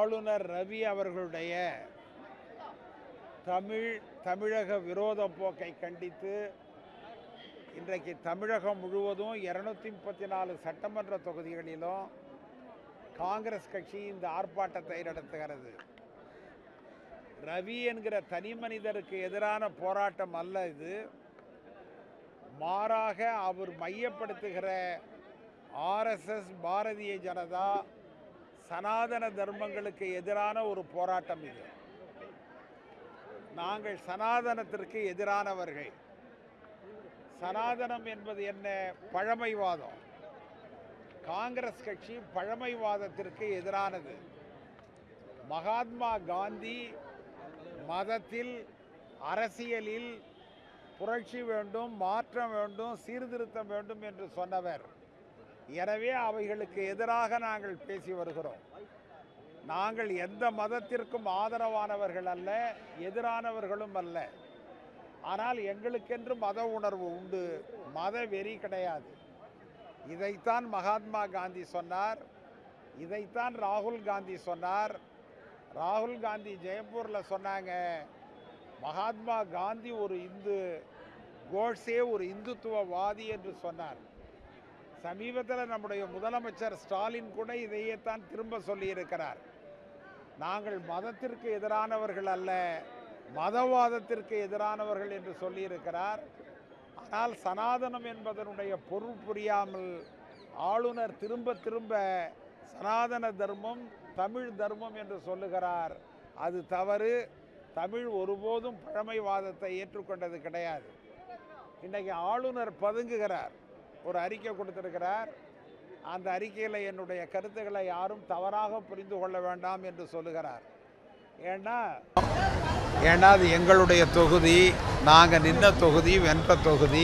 ஆளுநர் ரவி அவர்களுடைய தமிழ் தமிழக விரோத போக்கை கண்டித்து இன்றைக்கு தமிழகம் முழுவதும் இருநூத்தி முப்பத்தி நாலு சட்டமன்ற தொகுதிகளிலும் காங்கிரஸ் கட்சி இந்த ஆர்ப்பாட்டத்தை நடத்துகிறது ரவி என்கிற தனி மனிதருக்கு எதிரான போராட்டம் அல்ல இது மாறாக அவர் மையப்படுத்துகிற ஆர்எஸ்எஸ் பாரதிய ஜனதா சனாதன தர்மங்களுக்கு எதிரான ஒரு போராட்டம் இது நாங்கள் சனாதனத்திற்கு எதிரானவர்கள் சனாதனம் என்பது என்ன பழமைவாதம் காங்கிரஸ் கட்சி பழமைவாதத்திற்கு எதிரானது மகாத்மா காந்தி மதத்தில் அரசியலில் புரட்சி வேண்டும் மாற்றம் வேண்டும் சீர்திருத்தம் வேண்டும் என்று சொன்னவர் எனவே அவைகளுக்கு எதிராக நாங்கள் பேசி வருகிறோம் நாங்கள் எந்த மதத்திற்கும் ஆதரவானவர்கள் அல்ல எதிரானவர்களும் அல்ல ஆனால் எங்களுக்கென்று மத உணர்வு உண்டு மத வெறி கிடையாது இதைத்தான் மகாத்மா காந்தி சொன்னார் இதைத்தான் ராகுல் காந்தி சொன்னார் ராகுல் காந்தி ஜெயப்பூரில் சொன்னாங்க மகாத்மா காந்தி ஒரு இந்து கோட்ஸே ஒரு இந்துத்துவவாதி என்று சொன்னார் சமீபத்தில் நம்முடைய முதலமைச்சர் ஸ்டாலின் கூட இதையேத்தான் திரும்ப சொல்லியிருக்கிறார் நாங்கள் மதத்திற்கு எதிரானவர்கள் அல்ல மதவாதத்திற்கு எதிரானவர்கள் என்று சொல்லியிருக்கிறார் ஆனால் சனாதனம் என்பதனுடைய பொருள் புரியாமல் ஆளுநர் திரும்ப திரும்ப சனாதன தர்மம் தமிழ் தர்மம் என்று சொல்லுகிறார் அது தவறு தமிழ் ஒருபோதும் பழமைவாதத்தை ஏற்றுக்கொண்டது கிடையாது இன்றைக்கு ஆளுநர் பதுங்குகிறார் ஒரு அறிக்கை கொடுத்திருக்கிறார் அந்த அறிக்கையில் என்னுடைய கருத்துக்களை யாரும் தவறாக புரிந்து கொள்ள வேண்டாம் என்று சொல்லுகிறார் ஏன்னா ஏன்னா அது எங்களுடைய தொகுதி நாங்கள் நின்ன தொகுதி வென்ற தொகுதி